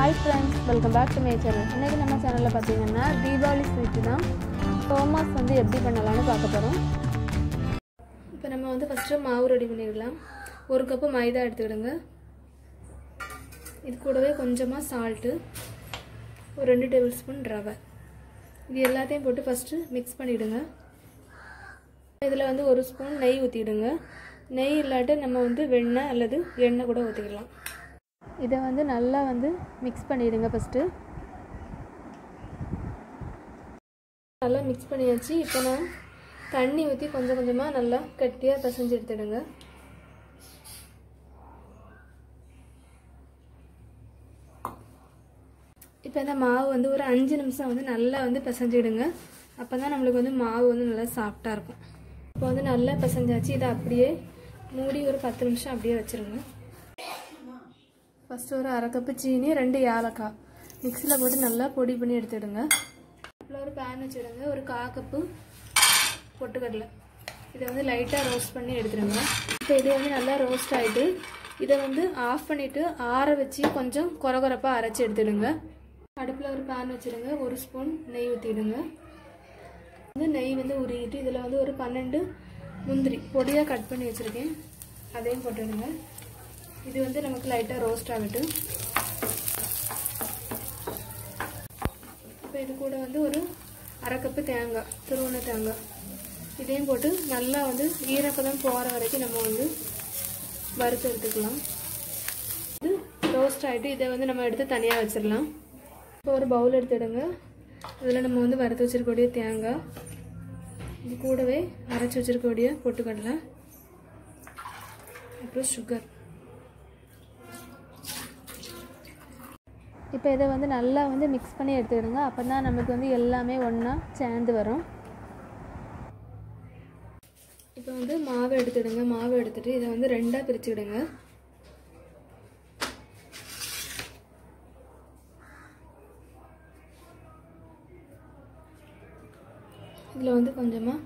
hi friends welcome back to my channel இன்றைக்கி நம்ம சேனலில் பார்த்தீங்கன்னா தீபாவளி ஸ்வீட்டு தான் தோமாஸ் வந்து எப்படி பண்ணலாம்னு பார்க்க போகிறோம் இப்போ நம்ம வந்து ஃபஸ்ட்டு மாவு ரெடி பண்ணிடலாம் ஒரு கப்பு மைதா எடுத்துக்கிடுங்க இது கூடவே கொஞ்சமாக சால்ட்டு ஒரு ரெண்டு டேபிள் ஸ்பூன் ரவை இது எல்லாத்தையும் போட்டு ஃபஸ்ட்டு மிக்ஸ் பண்ணிவிடுங்க இதில் வந்து ஒரு ஸ்பூன் நெய் ஊற்றிடுங்க நெய் இல்லாட்டி நம்ம வந்து வெண்ணெய் அல்லது எண்ணெய் கூட ஊற்றிக்கலாம் இதை வந்து நல்லா வந்து மிக்ஸ் பண்ணிவிடுங்க ஃபஸ்ட்டு நல்லா மிக்ஸ் பண்ணியாச்சு இப்போ நான் தண்ணி ஊற்றி கொஞ்சம் கொஞ்சமாக நல்லா கட்டியாக பிசைஞ்சு எடுத்துடுங்க இப்போ இந்த மாவு வந்து ஒரு அஞ்சு நிமிஷம் வந்து நல்லா வந்து பிசைஞ்சிடுங்க அப்போ தான் நம்மளுக்கு வந்து மாவு வந்து நல்லா சாஃப்டாக இருக்கும் இப்போ வந்து நல்லா பிசைஞ்சாச்சு இதை அப்படியே மூடி ஒரு பத்து நிமிஷம் அப்படியே வச்சுருங்க ஃபஸ்ட்டு ஒரு அரை கப்பு சீனி ரெண்டு ஏலக்காய் மிக்சியில் போட்டு நல்லா பொடி பண்ணி எடுத்துடுங்க அப்புறம் ஒரு பேன் வச்சுடுங்க ஒரு கா கப்பு பொட்டுக்கடலை இதை வந்து லைட்டாக ரோஸ்ட் பண்ணி எடுத்துடுங்க இப்போ இது வந்து நல்லா ரோஸ்ட் ஆகிட்டு இதை வந்து ஆஃப் பண்ணிவிட்டு ஆற வச்சு கொஞ்சம் குறகுறப்பாக அரைச்சி எடுத்துடுங்க அடுப்பில் ஒரு பேன் வச்சுடுங்க ஒரு ஸ்பூன் நெய் ஊற்றிடுங்க வந்து நெய் வந்து உருகிட்டு இதில் வந்து ஒரு பன்னெண்டு முந்திரி பொடியாக கட் பண்ணி வச்சுருக்கேன் அதையும் போட்டுடுங்க இது வந்து நமக்கு லைட்டாக ரோஸ்ட் ஆகட்டும் இப்போ இது கூட வந்து ஒரு அரை கப்பு தேங்காய் துருவன தேங்காய் இதையும் போட்டு நல்லா வந்து ஈரப்பதம் போகிற வரைக்கும் நம்ம வந்து வறுத்து எடுத்துக்கலாம் இது ரோஸ்ட் ஆகிட்டு இதை வந்து நம்ம எடுத்து தனியாக வச்சிடலாம் இப்போ ஒரு பவுல் எடுத்துடுங்க அதில் நம்ம வந்து வறுத்து வச்சிருக்கக்கூடிய தேங்காய் இது கூடவே அரைச்சி வச்சிருக்கக்கூடிய பொட்டுக்கடலை அப்புறம் சுகர் இப்போ இதை வந்து நல்லா வந்து மிக்ஸ் பண்ணி எடுத்துக்கிடுங்க அப்போ தான் நமக்கு வந்து எல்லாமே ஒன்றா சேர்ந்து வரும் இப்போ வந்து மாவு எடுத்துடுங்க மாவு எடுத்துட்டு இதை வந்து ரெண்டாக பிரிச்சுக்கிடுங்க இதில் வந்து கொஞ்சமாக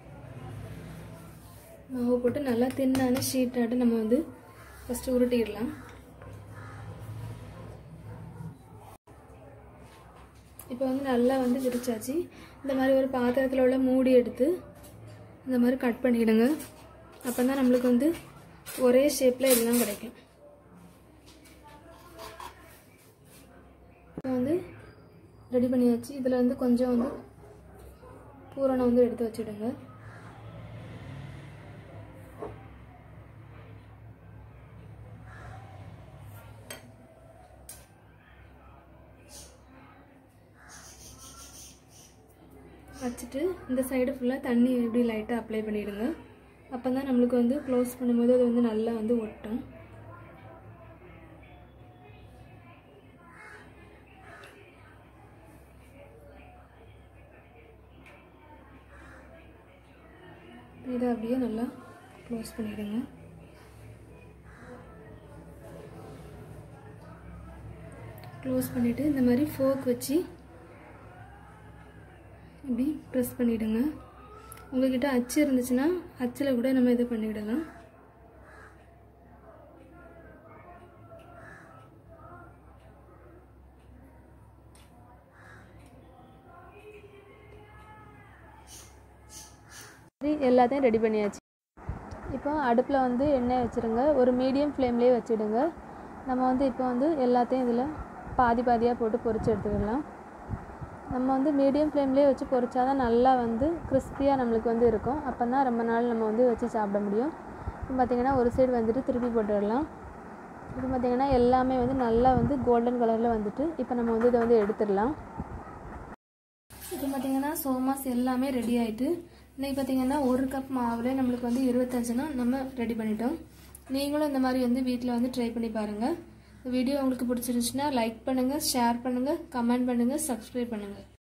மாவு போட்டு நல்லா தின்னான ஷீட்டாட்டு நம்ம வந்து ஃபஸ்ட்டு உருட்டிடலாம் இப்போ வந்து நல்லா வந்து விரிச்சாச்சு இந்த மாதிரி ஒரு பாத்திரத்தில் உள்ள மூடி எடுத்து இந்த மாதிரி கட் பண்ணிவிடுங்க அப்போ தான் நம்மளுக்கு வந்து ஒரே ஷேப்பில் இதெல்லாம் கிடைக்கும் இப்போ வந்து ரெடி பண்ணியாச்சு இதில் வந்து கொஞ்சம் வந்து பூரணம் வந்து எடுத்து வச்சுடுங்க வச்சுட்டு இந்த சைடு ஃபுல்லாக தண்ணி எப்படி லைட்டாக அப்ளை பண்ணிவிடுங்க அப்போ தான் நம்மளுக்கு வந்து க்ளோஸ் பண்ணும்போது அது வந்து நல்லா வந்து ஒட்டும் இதை அப்படியே நல்லா க்ளோஸ் பண்ணிவிடுங்க க்ளோஸ் பண்ணிவிட்டு இந்த மாதிரி ஃபோக் வச்சு இப்படி ப்ரெஸ் பண்ணிவிடுங்க உங்கள்கிட்ட அச்சு இருந்துச்சுன்னா அச்சில் கூட நம்ம இதை பண்ணிவிடலாம் எல்லாத்தையும் ரெடி பண்ணியாச்சு இப்போ அடுப்பில் வந்து எண்ணெய் வச்சுருங்க ஒரு மீடியம் ஃப்ளேம்லேயே வச்சுடுங்க நம்ம வந்து இப்போ வந்து எல்லாத்தையும் இதில் பாதி பாதியாக போட்டு பொரிச்சு எடுத்துக்கலாம் நம்ம வந்து மீடியம் ஃப்ளேம்லேயே வச்சு பொரிச்சா தான் நல்லா வந்து கிறிஸ்பியாக நம்மளுக்கு வந்து இருக்கும் அப்போ தான் ரொம்ப நாள் நம்ம வந்து வச்சு சாப்பிட முடியும் இப்போ பார்த்திங்கன்னா ஒரு சைடு வந்துட்டு திருப்பி போட்டுடலாம் இப்போ பார்த்திங்கன்னா எல்லாமே வந்து நல்லா வந்து கோல்டன் கலரில் வந்துட்டு இப்போ நம்ம வந்து இதை வந்து எடுத்துடலாம் இப்போ பார்த்திங்கன்னா சோமாஸ் எல்லாமே ரெடி ஆகிட்டு இன்றைக்கி பார்த்திங்கன்னா ஒரு கப் மாவில் நம்மளுக்கு வந்து இருபத்தஞ்சுனா நம்ம ரெடி பண்ணிட்டோம் நீங்களும் இந்த மாதிரி வந்து வீட்டில் வந்து ட்ரை பண்ணி பாருங்கள் வீடியோ உங்களுக்கு பிடிச்சிருந்துச்சுன்னா லைக் பண்ணுங்கள் ஷேர் பண்ணுங்கள் கமெண்ட் பண்ணுங்கள் சப்ஸ்கிரைப் பண்ணுங்கள்